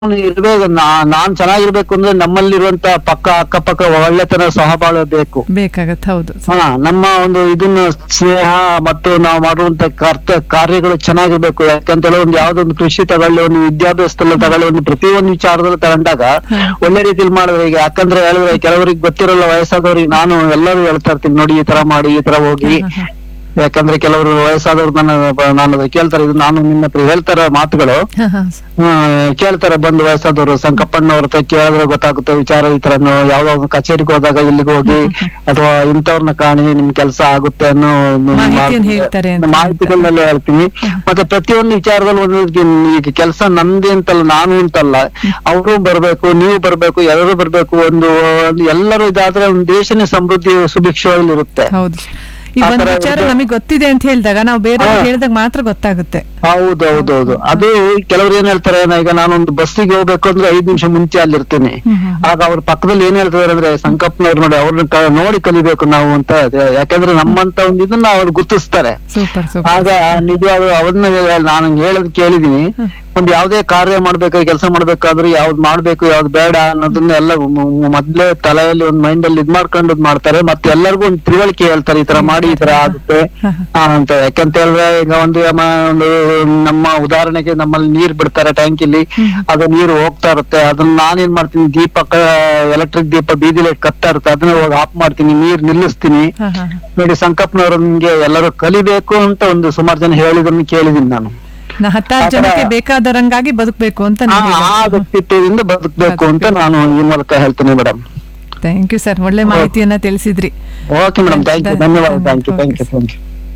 ಅವ್ನು ಇರ್ಬೇಕು ನಾ- ನಾನ್ ಚೆನ್ನಾಗಿರ್ಬೇಕು ಅಂದ್ರೆ ನಮ್ಮಲ್ಲಿರುವಂತ ಪಕ್ಕ ಅಕ್ಕಪಕ್ಕ ಒಳ್ಳೆತನ ಸಹಬಾಳ್ವೆ ಬೇಕು ಬೇಕಾಗತ್ತೆ ಹೌದು ಹಾ ನಮ್ಮ ಒಂದು ಇದನ್ನ ಸ್ನೇಹ ಮತ್ತು ನಾವು ಮಾಡುವಂತ ಕರ್ತ ಕಾರ್ಯಗಳು ಚೆನ್ನಾಗಿರ್ಬೇಕು ಯಾಕಂತೇಳಿ ಒಂದು ಯಾವ್ದೊಂದು ಕೃಷಿ ತಗೊಳ್ಳಿ ಒಂದು ವಿದ್ಯಾಭ್ಯಾಸದಲ್ಲಿ ತಗೊಳ್ಳಿ ಒಂದು ಪ್ರತಿಯೊಂದು ವಿಚಾರದಲ್ಲಿ ತಗೊಂಡಾಗ ಒಳ್ಳೆ ರೀತಿಲಿ ಮಾಡಿದ್ರೆ ಈಗ ಯಾಕಂದ್ರೆ ಹೇಳಿದ್ರೆ ಕೆಲವರಿಗೆ ಗೊತ್ತಿರಲ್ಲ ವಯಸ್ಸಾದವ್ರಿಗೆ ನಾನು ಎಲ್ಲರೂ ಹೇಳ್ತಾ ಇರ್ತೀನಿ ನೋಡಿ ಈ ತರ ಮಾಡಿ ಈ ತರ ಹೋಗಿ ಯಾಕಂದ್ರೆ ಕೆಲವರು ವಯಸ್ಸಾದವ್ರು ನನ್ನ ನಾನು ಅದು ಕೇಳ್ತಾರೆ ಇದು ನಾನು ನಿನ್ನ ಹತ್ರ ಹೇಳ್ತಾರೆ ಮಾತುಗಳು ಹಾ, ಹಾ, ಹ್ಮ್, ಕೇಳ್ತಾರೆ ಬಂದು ವಯಸ್ಸಾದವರು ಸಂಕಪ್ಪಣ್ಣವ್ರ ಹತ್ರ ಕೇಳಿದ್ರೆ ಗೊತ್ತಾಗುತ್ತೆ ವಿಚಾರ ಈ ತರ ಯಾವ್ದೋ ಒಂದು ಕಚೇರಿಗೆ ಹೋದಾಗ ಇಲ್ಲಿಗೆ ಹೋಗಿ ಅಥವಾ ಇಂಥವ್ರನ್ನ ಕಾಣಿ ನಿಮ್ ಕೆಲಸ ಆಗುತ್ತೆ ಅನ್ನೋ ಒಂದು ಮಾಹಿತಿಯನ್ನ ಮಾತು- ಹೇಳ್ತಾರೆ ಅಂತ ಮಾಹಿತಿಗಳನ್ನೆಲ್ಲ ಹೇಳ್ತೀನಿ ಮತ್ತೆ ಪ್ರತಿಯೊಂದು ವಿಚಾರದಲ್ಲಿ ಒಂದು ಈಗ ಕೆಲಸ ನಂದೇ ಅಂತಲ್ಲ ನಾನು ಅಂತಲ್ಲ ಅವರು ಬರ್ಬೇಕು ನೀವು ಬರ್ಬೇಕು ಎಲ್ಲರೂ ಬರ್ಬೇಕು ಒಂದು ಒಂದು ಎಲ್ಲರೂ ಇದಾದ್ರೆ ಒಂದು ದೇಶನೇ ಸಮೃದ್ಧಿ ಸುಭಿಕ್ಷವಾಗಿರುತ್ತೆ ಹೌದು ಈ ಆ ಒಂದ್ ತರ ವಿಚಾರ ಇದೆ. ನಮಗೆ ಗೊತ್ತಿದೆ ಅಂತ ಹೇಳಿದಾಗ ನಾವು ಬೇರೆ ಹಾ. ಹೇಳಿದಾಗ ಮಾತ್ರ ಗೊತ್ತಾಗುತ್ತೆ ಹೌದು ಹೌದು ಹೌದು ಅದು ಕೆಲವ್ರು ಏನ್ ಹೇಳ್ತಾರೆ ನಾ ಈಗ ನಾನೊಂದು ಬಸ್ಸಿಗೆ ಹೋಗ್ಬೇಕು ಅಂದ್ರೆ ಐದ್ ನಿಮಿಷ ಮುಂಚೆ ಅಲ್ಲಿರ್ತೀನಿ ಹ್ಮ್, ಹ್ಮ್. ಆಗ ಅವ್ರ ಪಕ್ಕದಲ್ಲಿ ಏನ್ ಹೇಳ್ತಾರೆ ಅಂದ್ರೆ ಸಂಕಪ್ಪನವ್ರು ನೋಡಿ ಅವ್ರನ್ನ ಕ- ನೋಡಿ ಕಲಿಬೇಕು ನಾವು ಅಂತ ಅದೇ. ಯಾಕಂದ್ರೆ ನಮ್ಮಂತ ಒಂದು ಇದನ್ನ ಅವ್ರು ಗುರುತಿಸ್ತಾರೆ ಸೂಪರ್ ಸೂಪರ್ ಆಗ ನಿಜವಾಗ್ಲೂ ಅವ್ರನ್ನ ನಾನು ಹೇಳೋದ್ ಕೇಳಿದೀನಿ ಒಂದ್ ಯಾವ್ದೇ ಕಾರ್ಯ ಮಾಡ್ಬೇಕಾದ್ರೆ ಕೆಲಸ ಮಾಡ್ಬೇಕಾದ್ರೆ ಯಾವ್ದ್ ಮಾಡ್ಬೇಕು ಯಾವ್ದ್ ಬೇಡ ಅನ್ನೋದನ್ನ ಎಲ್ಲ ಮ- ಮ- ಮೊದ್ಲೇ ತಲೆಯಲ್ಲಿ ಒಂದ್ ಮೈಂಡ್ ಅಲ್ಲಿ ಇದ್ ಮಾಡ್ಕೊಂಡು ಇದ್ ಮಾಡ್ತಾರೆ ಮತ್ತೆ ಎಲ್ಲರಿಗೂ ಒಂದ್ ತಿಳುವಳಿಕೆ ಹೇಳ್ತಾರೆ ಈ ತರ ಮಾಡಿ ಈ ತರ ಆಗುತ್ತೆ ಆ, ಅಂತ ಯಾಕಂತ ಹೇಳಿದ್ರೆ ಈಗ ಒಂದು ಯಮ- ಒಂದು ನಮ್ಮ ಉದಾಹರಣೆಗೆ ನಮ್ಮಲ್ಲಿ ನೀರ್ ಬಿಡ್ತಾರೆ ಟ್ಯಾಂಕಿಲಿ ಅದು ನೀರು ಹೋಗ್ತಾ ಇರುತ್ತೆ ಅದನ್ನ ನಾನೇನ್ ಮಾಡ್ತೀನಿ ದೀಪ ಎಲೆಕ್ಟ್ರಿಕ್ ದೀಪ ಬೀದಿ ಲೈಟ್ ಕತ್ತಾ ಇರುತ್ತೆ ಅದನ್ನ ಹೋಗಿ ಆಫ್ ಮಾಡ್ತೀನಿ ನೀರ್ ನಿಲ್ಲಿಸ್ತೀನಿ ಹಾ ಹಾ ನೋಡಿ ಸಂಕಪ್ಪನವರು ನಿಮ್ಗೆ ಎಲ್ಲರೂ ಕಲಿಬೇಕು ಅಂತ ಒಂದು ಸುಮಾರು ಜನ ಹೇಳಿದನ್ನು ಕೇಳಿದೀನಿ ನಾನು ನಾ ಹತ್ತಾರು ಆ ತರ- ಜನಕ್ಕೆ ಬೇಕಾದರಂಗಾಗಿ ಬದುಕಬೇಕು ಅಂತ ಆ ಆ ವ್ಯಕ್ತಿತ್ವದಿಂದ ಬದುಕಬೇಕು ಅಂತ ನಾನು ಈ ಮೂಲಕ ಹೇಳ್ತೀನಿ ಮೇಡಮ್ ಥ್ಯಾಂಕ್ ಯು ಸರ್ ಒಳ್ಳೆ ಮಾಹಿತಿಯನ್ನ ತಿಳಿಸಿದ್ರಿ ಓಕೆ ಮೇಡಮ್ ಥ್ಯಾಂಕ್ ಯು ಧನ್ಯವಾದ thank you Okay, thank you thank you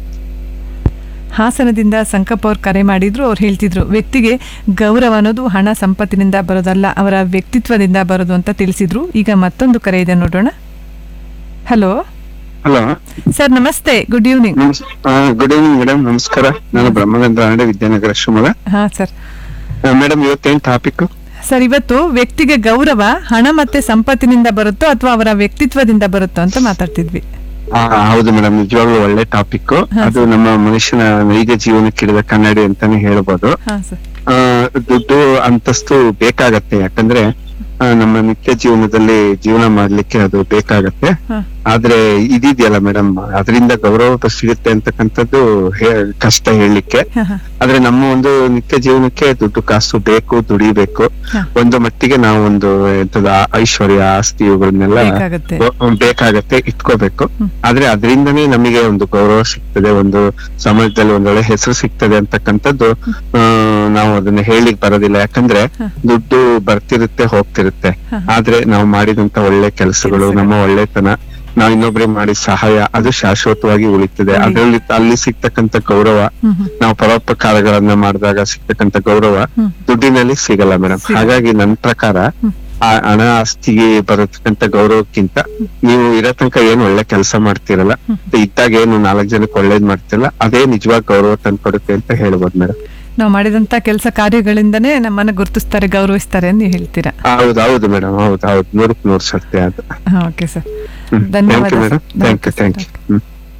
ಹಾಸನದಿಂದ ಸಂಕಪ್ಪ ಅವ್ರು ಕರೆ ಮಾಡಿದ್ರು ಅವ್ರು ಹೇಳ್ತಿದ್ರು ವ್ಯಕ್ತಿಗೆ ಗೌರವ ಅನ್ನೋದು ಹಣ ಸಂಪತ್ತಿನಿಂದ ಬರೋದಲ್ಲ ಅವರ ವ್ಯಕ್ತಿತ್ವದಿಂದ ಬರೋದು ಅಂತ ತಿಳಿಸಿದ್ರು ಈಗ ಮತ್ತೊಂದು ಕರೆ ಇದೆ ನೋಡೋಣ ಹಲೋ ಹಲೋ ಸರ್ ನಮಸ್ತೆ good evening good evening madam ನಮಸ್ಕಾರ ನಾನು ಬ್ರಹ್ಮಾನಂದ ಆಂಡೆ ವಿದ್ಯಾನಗರ ಶಿವಮೊಗ್ಗ ಹಾ ಸರ್ ಮೇಡಮ್ ಇವತ್ತೇನ್ ಟಾಪಿಕ್ ಸರ್ ಇವತ್ತು ವ್ಯಕ್ತಿಗೆ ಗೌರವ ಹಣ ಮತ್ತೆ ಸಂಪತ್ತಿನಿಂದ ಬರುತ್ತೋ ಅಥವಾ ಅವರ ವ್ಯಕ್ತಿತ್ವದಿಂದ ಬರುತ್ತೋ ಅಂತ ಮಾತಾಡ್ತಿದ್ವಿ ಹೌದು ಮೇಡಮ್ ನಿಜವಾಗ್ಲೂ ಒಳ್ಳೆ ಟಾಪಿಕ್ ಅದು ನಮ್ಮ ಮನುಷ್ಯನ ನೈಜ ಜೀವನಕ್ಕೆ ಹಿಡಿದ ಕನ್ನಡಿ ಅಂತಾನೆ ಹೇಳ್ಬೋದು ಹಾ ಸರ್ ಆ, ದುಡ್ಡು ಅಂತಸ್ತು ಬೇಕಾಗತ್ತೆ ಯಾಕಂದ್ರೆ ಆ, ನಮ್ಮ ನಿತ್ಯ ಜೀವನದಲ್ಲಿ ಜೀವನ ಮಾಡ್ಲಿಕ್ಕೆ ಅದು ಬೇಕಾಗತ್ತೆ ಹಾ ಆದ್ರೆ ಇದಿದೆಯಲ್ಲ ಮೇಡಮ್ ಅದರಿಂದ ಗೌರವ ಸಿಗುತ್ತೆ ಅಂತಕ್ಕಂಥದ್ದು ಹೇ- ಕಷ್ಟ ಹೇಳಲಿಕ್ಕೆ ಹಾ ಹಾ ಆದ್ರೆ ನಮ್ಮ ಒಂದು ನಿತ್ಯ ಜೀವನಕ್ಕೆ ದುಡ್ಡು ಕಾಸು ಬೇಕು ದುಡಿಬೇಕು ಹಾ. ಒಂದು ಮಟ್ಟಿಗೆ ನಾವು ಒಂದು ಎಂತದ ಐಶ್ವರ್ಯ ಆಸ್ತಿ ಇವುಗಳನ್ನೆಲ್ಲ ಬೇಕಾಗತ್ತೆ. ಗೊ- ಬೇಕಾಗತ್ತೆ ಇಟ್ಕೋಬೇಕು ಆದ್ರೆ ಅದರಿಂದನೇ ನಮಗೆ ಒಂದು ಗೌರವ ಸಿಗ್ತದೆ ಒಂದು ಸಮಾಜದಲ್ಲಿ ಒಂದೊಳ್ಳೆ ಹೆಸರು ಸಿಗ್ತದೆ ಅಂತಕ್ಕಂಥದ್ದು ಆ, ನಾವು ಅದನ್ನ ಹೇಳಿಕ್ ಬರೋದಿಲ್ಲ ಯಾಕಂದ್ರೆ ದುಡ್ಡು ಬರ್ತಿರುತ್ತೆ ಹೋಗ್ತಿರುತ್ತೆ ಆದ್ರೆ ನಾವು ಮಾಡಿದಂತ ಒಳ್ಳೆ ಕೆಲಸಗಳು ನಮ್ಮ ಒಳ್ಳೆತನ ನಾವು ಇನ್ನೊಬ್ರಿಗೆ ಮಾಡಿದ ಸಹಾಯ ಅದು ಶಾಶ್ವತವಾಗಿ ಉಳಿತದೆ ಅದರಲ್ಲಿ ಅಲ್ಲಿ ಸಿಗ್ತಕ್ಕಂತ ಗೌರವ ನಾವು ಪರೋಪಕಾರಗಳನ್ನ ಮಾಡಿದಾಗ ಸಿಗ್ತಕ್ಕಂತ ಗೌರವ ದುಡ್ಡಿನಲ್ಲಿ ಸಿಗಲ್ಲ ಮೇಡಮ್ ಹಾಗಾಗಿ ನನ್ ಪ್ರಕಾರ ಆ ಹಣ ಆಸ್ತಿಗೆ ಬರತಕ್ಕಂತ ಗೌರವಕ್ಕಿಂತ ನೀವು ಇರೋ ತನಕ ಏನ್ ಒಳ್ಳೆ ಕೆಲಸ ಮಾಡ್ತಿರಲ್ಲ ಮತ್ತೆ ಇದ್ದಾಗ ಏನು ನಾಲ್ಕು ಜನಕ್ಕೆ ಒಳ್ಳೇದ್ ಮಾಡ್ತಿರಲ್ಲ ಅದೇ ನಿಜವಾಗ್ ಗೌರವ ತಂದ್ಕೊಡುತ್ತೆ ಅಂತ ಹೇಳ್ಬೋದು ಮೇಡಮ್ ನಾವು ಮಾಡಿದಂತ ಕೆಲಸ ಕಾರ್ಯಗಳಿಂದನೇ ನಮ್ಮನ್ನ ಗುರುತಿಸ್ತಾರೆ ಗೌರವಿಸ್ತಾರೆ ಅಂತ ನೀವು ಹೇಳ್ತೀರಾ ಹೌದು ಹೌದು ಮೇಡಮ್ ಹೌದು ಹೌದು ನೂರಕ್ ನೂರ್ ಸತ್ಯ ಅದು ಓಕೆ ಸರ್ ಥ್ಯಾಂಕ್ ಧನ್ಯವಾದ you madam sir. Thank you thank you ಹ್ಮ್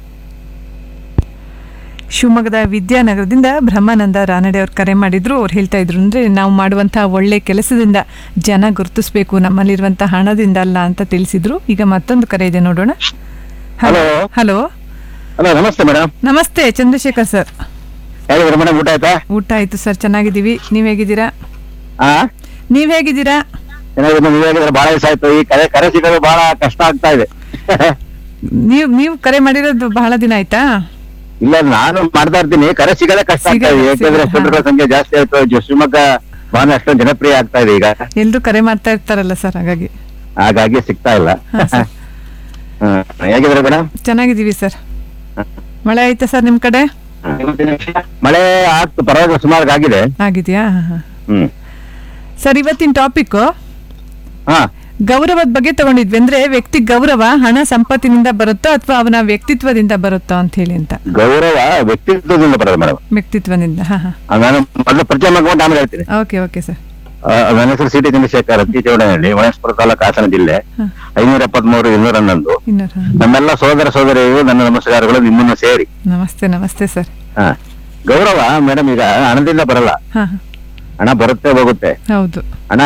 ಶಿವಮೊಗ್ಗದ ವಿದ್ಯಾನಗರದಿಂದ ಬ್ರಹ್ಮಾನಂದ ರಾನಡೆ ಅವ್ರು ಕರೆ ಮಾಡಿದ್ರು ಅವ್ರು ಹೇಳ್ತಾ ಇದ್ರು ಅಂದ್ರೆ ನಾವು ಮಾಡುವಂತಹ ಒಳ್ಳೆ ಕೆಲಸದಿಂದ ಜನ ಗುರುತಿಸ್ಬೇಕು ನಮ್ಮಲ್ಲಿರುವಂತಹ ಹಣದಿಂದ ಅಲ್ಲ ಅಂತ ತಿಳಿಸಿದ್ರು ಈಗ ಮತ್ತೊಂದು ಕರೆ ಇದೆ ನೋಡೋಣ Hello. ಹಲೋ ಹಲೋ ನಮಸ್ತೆ ಮೇಡಮ್ ನಮಸ್ತೆ ಚಂದ್ರಶೇಖರ್ ಸರ್ ಹೇಗಿದ್ರೆ ಮೇಡಮ್ ಊಟ ಆಯ್ತಾ ಊಟ ಆಯ್ತು ಸರ್ ಚೆನ್ನಾಗಿದ್ದೀವಿ ನೀವ್ ಹೇಗಿದ್ದೀರಾ ಹಾ ನೀವ್ ಹೇಗಿದ್ದೀರಾ ಏನಾದ್ರು ನೀವು ಹೇಳಿದ್ರೆ ಬಹಳ ದಿವಸ ಆಯ್ತು ಈ ಕರೆ ಕರೆ ಸಿಗೋದು ಬಹಳ ಕಷ್ಟ ಆಗ್ತಾ ಇದೆ ನೀವ್ ನೀವು ಕರೆ ಮಾಡಿರೋದು ಬಹಳ ದಿನ ಆಯ್ತಾ ಇಲ್ಲ ನಾನು ಮಾಡ್ತಾ ಇರ್ತೀನಿ ಕರೆ ಸಿಗೋದೇ ಕಷ್ಟ ಆಗ್ತಾ ಇದೆ ಸಿಗಲ್ಲ, ಯಾಕಂದ್ರೆ ಸಿಗಲ್ಲ, ಸ್ಟೂಡೆಂಟ್ಗಳ ಸಂಖ್ಯೆ ಜಾಸ್ತಿ ಆಯ್ತು ಜೊ- ಶಿವಮೊಗ್ಗ ಬಹಳ ಅಷ್ಟೊಂದು ಜನಪ್ರಿಯ ಆಗ್ತಾ ಇದೆ ಈಗ ಎಲ್ರು ಕರೆ ಮಾಡ್ತಾ ಇರ್ತಾರಲ್ಲ ಸರ್ ಹಾಗಾಗಿ ಹಾಗಾಗಿ ಸಿಗ್ತಾ ಇಲ್ಲ ಹಾ, ಸರ್. ಹ್ಮ್. ಹೇಗಿದ್ರೆ ಮೇಡಮ್ ಚೆನ್ನಾಗಿದ್ದೀವಿ ಸರ್ ಮಳೆ ಆಯ್ತಾ ಸರ್ ನಿಮ್ ಕಡೆ ಮಳೆ ಆಗ್ತು ಪರವಾಗಿಲ್ಲ ಸುಮಾರು ಆಗಿದೆ ಆಗಿದ್ಯಾ ಹಾ, ಹಾ. ಹ್ಮ್ ಸರ್ ಇವತ್ತಿನ ಟಾಪಿಕ್ ಹಾ ಗೌರವದ ಬಗ್ಗೆ ತಗೊಂಡಿದ್ವಿ ಅಂದ್ರೆ ವ್ಯಕ್ತಿ ಗೌರವ ಹಣ ಸಂಪತ್ತಿನಿಂದ ಬರುತ್ತೋ ಅಥವಾ ಅವನ ವ್ಯಕ್ತಿತ್ವದಿಂದ ಬರುತ್ತೋ ಅಂತ ಹೇಳಿ ಅಂತ ಗೌರವ ವ್ಯಕ್ತಿತ್ವದಿಂದ ಬರೋದು ಮೇಡಮ್ ವ್ಯಕ್ತಿತ್ವದಿಂದ ಹಾ ಹಾ ನಾನು ಮೊದಲು ಪರಿಚಯ ಮಾಡ್ಕೊಂಡು ಆಮೇಲೆ ಹೇಳ್ತೀನಿ ಓಕೆ ಓಕೆ ಸರ್ ಆ, ನನ್ನ ಹೆಸರು ಸಿ ಟಿ ಚಂದ್ರಶೇಖರ್ ಅತ್ತಿ ಚೌಡನಹಳ್ಳಿ ವಯಸ್ಪುರ ತಾಲೂಕು ಹಾಸನ ಜಿಲ್ಲೆ ಐನೂರ ಎಪ್ಪತ್ಮೂರು ಇನ್ನೂರ ಹನ್ನೊಂದು ಇನ್ನೂರು ಹಾ. ನಮ್ಮೆಲ್ಲ ಸೋದರ ಸೋದರಿಯರು ನನ್ನ ನಮಸ್ಕಾರಗಳು ನಿಮ್ಮನ್ನು ಸೇರಿ ನಮಸ್ತೆ ನಮಸ್ತೆ ಸರ್ ಹಾ ಗೌರವ ಮೇಡಮ್ ಈಗ ಹಣದಿಂದ ಬರಲ್ಲ ಹಾ ಹಾ ಹಣ ಬರುತ್ತೆ ಹೋಗುತ್ತೆ ಹೌದು ಹಣ